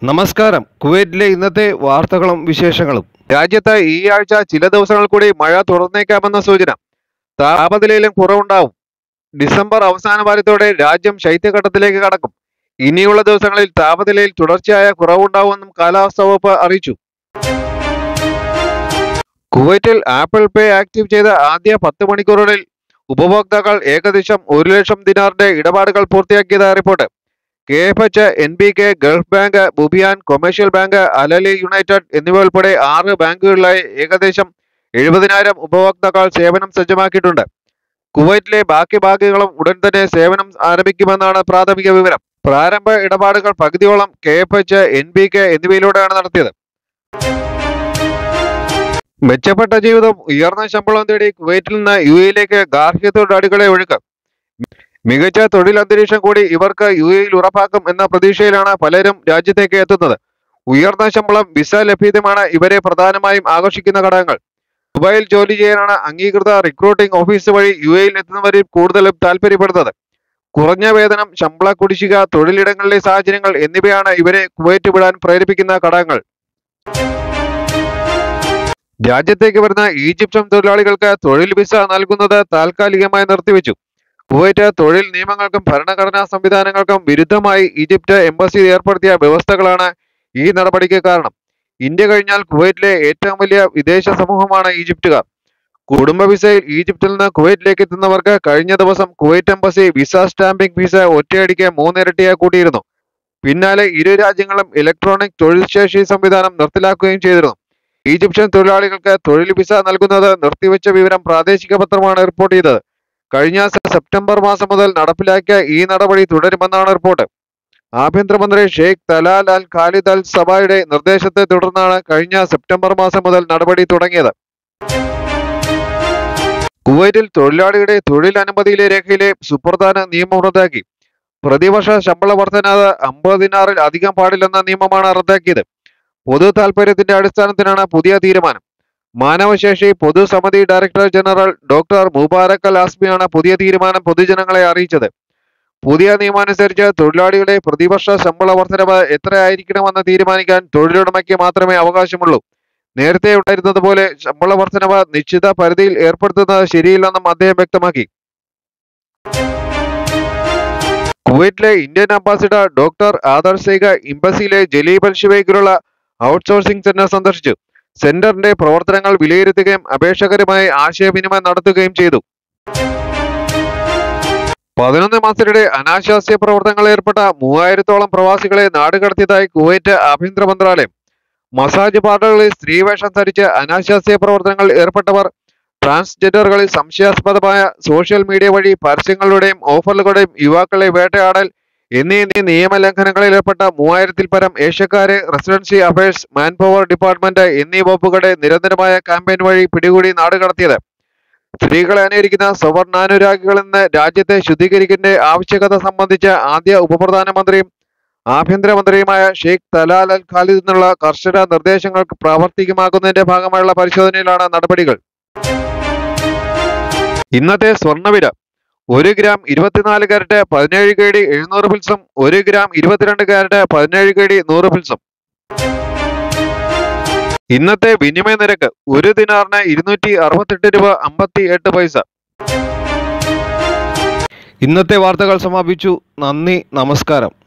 നമസ്കാരം കുവൈറ്റിലെ ഇന്നത്തെ വാർത്തകളും വിശേഷങ്ങളും രാജ്യത്ത് ഈ ആഴ്ച ചില ദിവസങ്ങൾ കൂടി മഴ തുടർന്നേക്കാമെന്ന സൂചന താപനിലയിലും കുറവുണ്ടാവും ഡിസംബർ അവസാന വാരത്തോടെ രാജ്യം ശൈത്യഘട്ടത്തിലേക്ക് കടക്കും ഇനിയുള്ള ദിവസങ്ങളിൽ താപനിലയിൽ തുടർച്ചയായ കുറവുണ്ടാവുമെന്നും കാലാവസ്ഥാ വകുപ്പ് അറിയിച്ചു കുവൈറ്റിൽ ആപ്പിൾ പേ ആക്റ്റീവ് ചെയ്ത ആദ്യ പത്ത് മണിക്കൂറുകളിൽ ഉപഭോക്താക്കൾ ഏകദേശം ഒരു ലക്ഷം ദിനാറിന്റെ ഇടപാടുകൾ പൂർത്തിയാക്കിയതായി report K F H N B K Gulf bank Boubyan commercial bank അലലി യുണൈറ്റഡ് എന്നിവ ഉൾപ്പെടെ ആറ് ബാങ്കുകളിലായി ഏകദേശം എഴുപതിനായിരം ഉപഭോക്താക്കൾ സേവനം സജ്ജമാക്കിയിട്ടുണ്ട് കുവൈറ്റിലെ ബാക്കി ബാങ്കുകളും ഉടൻ തന്നെ സേവനം ആരംഭിക്കുമെന്നാണ് പ്രാഥമിക വിവരം പ്രാരംഭ ഇടപാടുകൾ പകുതിയോളം K F H N B K എന്നിവയിലൂടെയാണ് നടത്തിയത് മെച്ചപ്പെട്ട ജീവിതം ഉയർന്ന ശമ്പളം തേടി കുവൈറ്റിൽ നിന്ന് യു എയിലേക്ക് ഗാർഹിക തൊഴിലാളികളെ ഒഴുക്ക് മികച്ച തൊഴിൽ അന്തരീക്ഷം കൂടി ഇവർക്ക് യു എയിൽ ഉറപ്പാക്കും എന്ന പ്രതീക്ഷയിലാണ് പലരും രാജ്യത്തേക്ക് എത്തുന്നത് ഉയർന്ന ശമ്പളം വിസ ലഭ്യതയുമാണ് ഇവരെ പ്രധാനമായും ആകർഷിക്കുന്ന ഘടകങ്ങൾ ദുബായിൽ ജോലി ചെയ്യാനാണ് അംഗീകൃത റിക്രൂട്ടിംഗ് ഓഫീസ് വഴി യു എയിൽ എത്തുന്നവരിൽ കൂടുതലും താല്പര്യപ്പെടുന്നത് കുറഞ്ഞ വേതനം ശമ്പള കുടിശ്ശിക തൊഴിലിടങ്ങളിലെ സാഹചര്യങ്ങൾ എന്നിവയാണ് ഇവരെ കുവൈറ്റ് വിടാൻ പ്രേരിപ്പിക്കുന്ന ഘടകങ്ങൾ രാജ്യത്തേക്ക് വരുന്ന ഈജിപ്ഷ്യൻ തൊഴിലാളികൾക്ക് തൊഴിൽ വിസ നൽകുന്നത് താൽക്കാലികമായി നിർത്തിവെച്ചു കുവൈറ്റ് തൊഴിൽ നിയമങ്ങൾക്കും ഭരണഘടനാ സംവിധാനങ്ങൾക്കും വിരുദ്ധമായി ഈജിപ്ത് എംബസി ഏർപ്പെടുത്തിയ വ്യവസ്ഥകളാണ് ഈ നടപടിക്ക് കാരണം ഇന്ത്യ കഴിഞ്ഞാൽ കുവൈറ്റിലെ ഏറ്റവും വലിയ വിദേശ സമൂഹമാണ് ഈജിപ്തുകാർ കുടുംബ വിസയിൽ ഈജിപ്തിൽ നിന്ന് കുവൈറ്റിലേക്ക് എത്തുന്നവർക്ക് കഴിഞ്ഞ ദിവസം Kuwait embassy visa stamping fees ഒറ്റയടിക്ക് മൂന്നിരട്ടിയായി കൂട്ടിയിരുന്നു പിന്നാലെ ഇരു രാജ്യങ്ങളും ഇലക്ട്രോണിക് തൊഴിൽ ശേഷി സംവിധാനം നിർത്തലാക്കുകയും ചെയ്തിരുന്നു ഈജിപ്ഷ്യൻ തൊഴിലാളികൾക്ക് തൊഴിൽ വിസ നൽകുന്നത് നിർത്തിവെച്ച വിവരം പ്രാദേശിക പത്രമാണ് റിപ്പോർട്ട് ചെയ്തത് കഴിഞ്ഞ സെ- സെപ്റ്റംബർ മാസം മുതൽ നടപ്പിലാക്കിയ ഈ നടപടി തുടരുമെന്നാണ് റിപ്പോർട്ട് ആഭ്യന്തരമന്ത്രി Sheikh Talal Al Khalid Al സബായുടെ നിർദ്ദേശത്തെ തുടർന്നാണ് കഴിഞ്ഞ സെപ്റ്റംബർ മാസം മുതൽ നടപടി തുടങ്ങിയത് കുവൈറ്റിൽ തൊഴിലാളിയുടെ തൊഴിൽ അനുമതിയിലെ രേഖയിലെ സുപ്രധാന നിയമം റദ്ദാക്കി പ്രതിവർഷ ശമ്പള വർധനാത് അമ്പത് ദിനാറിൽ അധികം പാടില്ലെന്ന നിയമമാണ് റദ്ദാക്കിയത് പൊതു താൽപര്യത്തിന്റെ അടിസ്ഥാനത്തിലാണ് പുതിയ തീരുമാനം മാനവശേഷി പൊതുസമിതി director general doctor Mubarak Al ആസ്മിയാണ് പുതിയ തീരുമാനം പൊതുജനങ്ങളെ അറിയിച്ചത് പുതിയ നിയമമനുസരിച്ച് തൊഴിലാളിയുടെ പ്രതിവർഷ ശമ്പള വർധനവ് എത്രയായിരിക്കണമെന്ന് തീരുമാനിക്കാൻ തൊഴിലുടമയ്ക്ക് മാത്രമേ അവകാശമുള്ളൂ നേരത്തെ ഉണ്ടായിരുന്നതുപോലെ ശമ്പള വർധനവ് നിശ്ചിത പരിധിയിൽ ഏർപ്പെടുത്തുന്നത് ശരിയില്ലെന്നും അദ്ദേഹം വ്യക്തമാക്കി കുവൈറ്റിലെ ഇന്ത്യൻ അംബാസിഡർ ഡോക്ടർ ആദർ സേഖ എംബസിയിലെ ജലീബൽ ഷിവൈക്കിലുള്ള ഔട്ട്സോഴ്സിംഗ് സെന്റർ സന്ദർശിച്ചു സെന്ററിന്റെ പ്രവർത്തനങ്ങൾ വിലയിരുത്തുകയും അപേക്ഷകരുമായി ആശയവിനിമയം നടത്തുകയും ചെയ്തു പതിനൊന്ന് മാസത്തിനിടെ അനാശാസ്യ പ്രവർത്തനങ്ങളിൽ ഏർപ്പെട്ട മൂവായിരത്തോളം പ്രവാസികളെ നാടുകടത്തിയതായി കുവൈറ്റ് ആഭ്യന്തര മന്ത്രാലയം മസാജ് പാർലറുകളിൽ സ്ത്രീവേഷം ധരിച്ച് അനാശാസ്യ പ്രവർത്തനങ്ങൾ ഏർപ്പെട്ടവർ ട്രാൻസ്ജെൻഡറുകളിൽ സംശയാസ്പദമായ സോഷ്യൽ മീഡിയ വഴി പരസ്യങ്ങളുടെയും ഓഫറുകളുടെയും യുവാക്കളെ വേട്ടയാടൽ എന്നീ എന്നീ നിയമലംഘനങ്ങളിൽ ഏർപ്പെട്ട മൂവായിരത്തിൽ പരം ഏഷ്യക്കാരെ residency affairs manpower department എന്നീ വകുപ്പുകളുടെ നിരന്തരമായ ക്യാമ്പയിൻ വഴി പിടികൂടി നാടുകടത്തിയത് സ്ത്രീകളെ അനുകരിക്കുന്ന സവർണാനുരാഗികളിൽ നിന്ന് രാജ്യത്തെ ശുദ്ധീകരിക്കേണ്ട ആവശ്യകത സംബന്ധിച്ച് ആദ്യ ഉപപ്രധാനമന്ത്രിയും ആഭ്യന്തരമന്ത്രിയുമായ ഷെയ്ഖ് തലാൽ അൽ ഖാലിദ് നിന്നുള്ള കർശന നിർദ്ദേശങ്ങൾക്ക് പ്രാവർത്തികമാക്കുന്നതിന്റെ ഭാഗമായുള്ള പരിശോധനയിലാണ് നടപടികൾ ഇന്നത്തെ സ്വർണ്ണവില ഒരു ഗ്രാം ഇരുപത്തിനാല് കാരറ്റ് പതിനേഴ് കെ ഡി എഴുന്നൂറ് പിൽസും ഒരു ഗ്രാം ഇരുപത്തിരണ്ട് കാരറ്റ് പതിനേഴ് കെ ഡി നൂറ് പിൽസും ഇന്നത്തെ വിനിമയ നിരക്ക് ഒരു ദിനാറിന് ഇരുന്നൂറ്റി അറുപത്തെട്ട് രൂപ അമ്പത്തി എട്ട് പൈസ ഇന്നത്തെ വാർത്തകൾ സമാപിച്ചു നന്ദി നമസ്കാരം